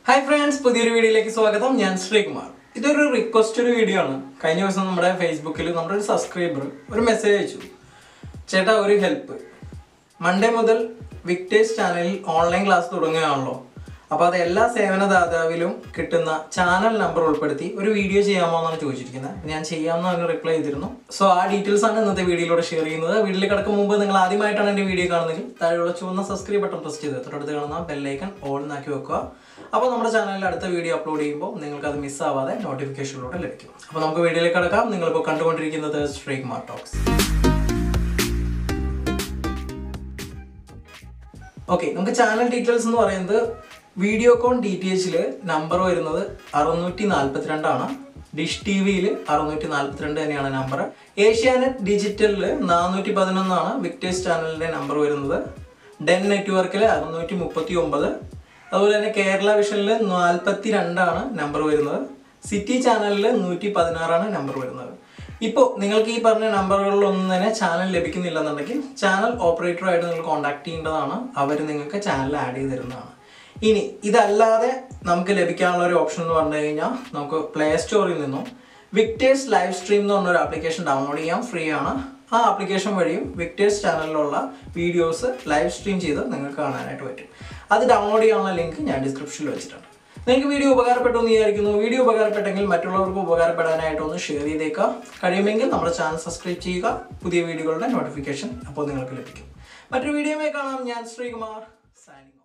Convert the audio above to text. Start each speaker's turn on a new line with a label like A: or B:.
A: hi friends പുതിയൊരു വീഡിയോയിലേക്ക് സ്വാഗതം ഞാൻ ശ്രീകുമാർ ഇതൊരു റിക്വസ്റ്റഡ് വീഡിയോ ആണ് കഴിഞ്ഞ ദിവസം നമ്മുടെ ഫേസ്ബുക്കിൽ നമ്മുടെ ഒരു സബ്സ്ക്രൈബർ ഒരു മെസ്സേജ് അയച്ചു ചേട്ടാ ഒരു ഹെൽപ്പ് മൺഡേ മുതൽ വിക്ടേഴ്സ് ചാനലിൽ ഓൺലൈൻ ക്ലാസ് തുടങ്ങുകയാണല്ലോ അപ്പോൾ അത് എല്ലാ സേവനദാതാവിലും കിട്ടുന്ന ചാനൽ നമ്പർ ഉൾപ്പെടുത്തി ഒരു വീഡിയോ ചെയ്യാമോ എന്നാണ് ചോദിച്ചിരിക്കുന്നത് ഞാൻ ചെയ്യാമെന്ന് അവന് റിപ്ലൈ ചെയ്തിരുന്നു സോ ആ ഡീറ്റെയിൽസ് ആണ് ഇന്നത്തെ വീഡിയോയിലൂടെ ഷെയർ ചെയ്യുന്നത് വീഡിയോയിൽ കിടക്കും മുമ്പ് നിങ്ങൾ ആദ്യമായിട്ടാണ് എൻ്റെ വീഡിയോ കാണുന്നതെങ്കിൽ താഴെയുള്ള ചുവന്ന സബ്സ്ക്രൈബ് ബട്ടൺ പ്രസ് ചെയ്ത് തൊട്ടടുത്ത് കാണുന്ന ബെല്ലൈക്കൺ ഓൾ എന്നാക്കി വെക്കുക അപ്പോൾ നമ്മുടെ ചാനലിൽ അടുത്ത വീഡിയോ അപ്ലോഡ് ചെയ്യുമ്പോൾ നിങ്ങൾക്ക് അത് മിസ്സാവാതെ നോട്ടിഫിക്കേഷനിലൂടെ ലഭിക്കും അപ്പോൾ നമുക്ക് വീഡിയോയിലേക്ക് കിടക്കാം നിങ്ങളിപ്പോൾ കണ്ടുകൊണ്ടിരിക്കുന്നത് ശ്രീകുമാർ ടോക്സ് ഓക്കെ നമുക്ക് ചാനൽ ഡീറ്റെയിൽസ് എന്ന് പറയുന്നത് വീഡിയോകോൺ ഡി ടി എച്ചിൽ നമ്പർ വരുന്നത് അറുന്നൂറ്റി നാൽപ്പത്തിരണ്ടാണ് ഡിഷ് ടി വിയിൽ അറുന്നൂറ്റി നാൽപ്പത്തിരണ്ട് തന്നെയാണ് നമ്പർ ഏഷ്യാനെറ്റ് ഡിജിറ്റലിൽ നാനൂറ്റി പതിനൊന്നാണ് വിക്ടേഴ്സ് ചാനലിൻ്റെ നമ്പർ വരുന്നത് ഡെൻ നെറ്റ്വർക്കിൽ അറുന്നൂറ്റി മുപ്പത്തി ഒമ്പത് അതുപോലെ തന്നെ കേരള വിഷനിൽ നാൽപ്പത്തി രണ്ടാണ് നമ്പർ വരുന്നത് സിറ്റി ചാനലിൽ നൂറ്റി പതിനാറാണ് നമ്പർ വരുന്നത് ഇപ്പോൾ നിങ്ങൾക്ക് ഈ പറഞ്ഞ നമ്പറുകളിലൊന്നും തന്നെ ചാനൽ ലഭിക്കുന്നില്ലെന്നുണ്ടെങ്കിൽ ചാനൽ ഓപ്പറേറ്ററുമായിട്ട് നിങ്ങൾ കോൺടാക്ട് ചെയ്യേണ്ടതാണ് അവർ നിങ്ങൾക്ക് ചാനൽ ആഡ് ചെയ്ത് തരുന്നതാണ് ഇനി ഇതല്ലാതെ നമുക്ക് ലഭിക്കാനുള്ള ഒരു ഓപ്ഷൻ എന്ന് പറഞ്ഞു കഴിഞ്ഞാൽ നമുക്ക് പ്ലേ സ്റ്റോറിൽ നിന്നും വിക്ടേഴ്സ് ലൈവ് സ്ട്രീം എന്ന് പറഞ്ഞൊരു ആപ്ലിക്കേഷൻ ഡൗൺലോഡ് ചെയ്യാം ഫ്രീ ആണ് ആ ആപ്ലിക്കേഷൻ വഴിയും വിക്ടേഴ്സ് ചാനലിലുള്ള വീഡിയോസ് ലൈവ് സ്ട്രീം ചെയ്ത് നിങ്ങൾക്ക് കാണാനായിട്ട് പറ്റും അത് ഡൗൺലോഡ് ചെയ്യാനുള്ള ലിങ്ക് ഞാൻ ഡിസ്ക്രിപ്ഷനിൽ വെച്ചിട്ടുണ്ട് നിങ്ങൾക്ക് വീഡിയോ ഉപകാരപ്പെട്ടു എന്ന് വിചാരിക്കുന്നു വീഡിയോ ഉപകാരപ്പെട്ടെങ്കിൽ മറ്റുള്ളവർക്ക് ഉപകാരപ്പെടാനായിട്ട് ഒന്ന് ഷെയർ ചെയ്തേക്കുക കഴിയുമെങ്കിൽ നമ്മുടെ ചാനൽ സബ്സ്ക്രൈബ് ചെയ്യുക പുതിയ വീഡിയോകളുടെ നോട്ടിഫിക്കേഷൻ അപ്പോൾ നിങ്ങൾക്ക് ലഭിക്കും മറ്റൊരു വീഡിയോയുമായി കാണാം ഞാൻ ശ്രീകുമാർ സൈനിങ്